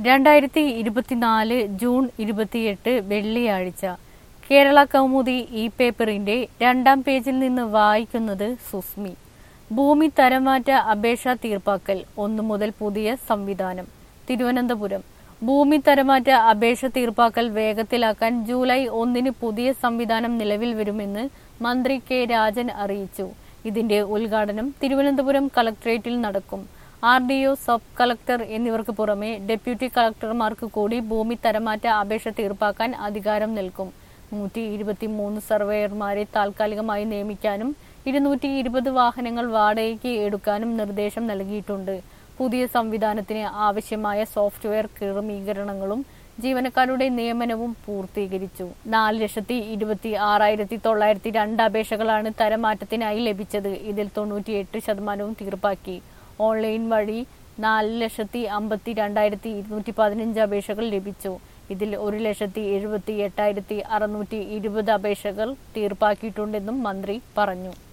രണ്ടായിരത്തി ഇരുപത്തിനാല് ജൂൺ ഇരുപത്തിയെട്ട് വെള്ളിയാഴ്ച കേരള കൗമുദി ഇ പേപ്പറിന്റെ രണ്ടാം പേജിൽ നിന്ന് വായിക്കുന്നത് സുസ്മി ഭൂമി തരംമാറ്റ അപേക്ഷ തീർപ്പാക്കൽ ഒന്നു മുതൽ പുതിയ സംവിധാനം തിരുവനന്തപുരം ഭൂമി തരംമാറ്റ അപേക്ഷ തീർപ്പാക്കൽ വേഗത്തിലാക്കാൻ ജൂലൈ ഒന്നിന് പുതിയ സംവിധാനം നിലവിൽ വരുമെന്ന് മന്ത്രി കെ രാജൻ അറിയിച്ചു ഇതിന്റെ ഉദ്ഘാടനം തിരുവനന്തപുരം കളക്ടറേറ്റിൽ നടക്കും R D O sub collector എന്നിവർക്ക് പുറമെ ഡെപ്യൂട്ടി കളക്ടർമാർക്ക് കൂടി ഭൂമി തരംമാറ്റ അപേക്ഷ തീർപ്പാക്കാൻ അധികാരം നൽകും നൂറ്റി ഇരുപത്തിമൂന്ന് സർവേയർമാരെ താൽക്കാലികമായി നിയമിക്കാനും ഇരുന്നൂറ്റി ഇരുപത് വാഹനങ്ങൾ വാടകയ്ക്ക് എടുക്കാനും നിർദ്ദേശം നൽകിയിട്ടുണ്ട് പുതിയ സംവിധാനത്തിന് ആവശ്യമായ സോഫ്റ്റ്വെയർ ക്രമീകരണങ്ങളും ജീവനക്കാരുടെ നിയമനവും പൂർത്തീകരിച്ചു നാല് ലക്ഷത്തി ഇരുപത്തി ആറായിരത്തി തൊള്ളായിരത്തി രണ്ട് അപേക്ഷകളാണ് തരമാറ്റത്തിനായി ലഭിച്ചത് ഇതിൽ തൊണ്ണൂറ്റിയെട്ട് ശതമാനവും തീർപ്പാക്കി ഓൺലൈൻ വഴി നാല് ലക്ഷത്തി അമ്പത്തി രണ്ടായിരത്തി ഇരുന്നൂറ്റി പതിനഞ്ച് അപേക്ഷകൾ ലഭിച്ചു ഇതിൽ ഒരു ലക്ഷത്തി എഴുപത്തി എട്ടായിരത്തി അറുന്നൂറ്റി ഇരുപത് അപേക്ഷകൾ തീർപ്പാക്കിയിട്ടുണ്ടെന്നും മന്ത്രി പറഞ്ഞു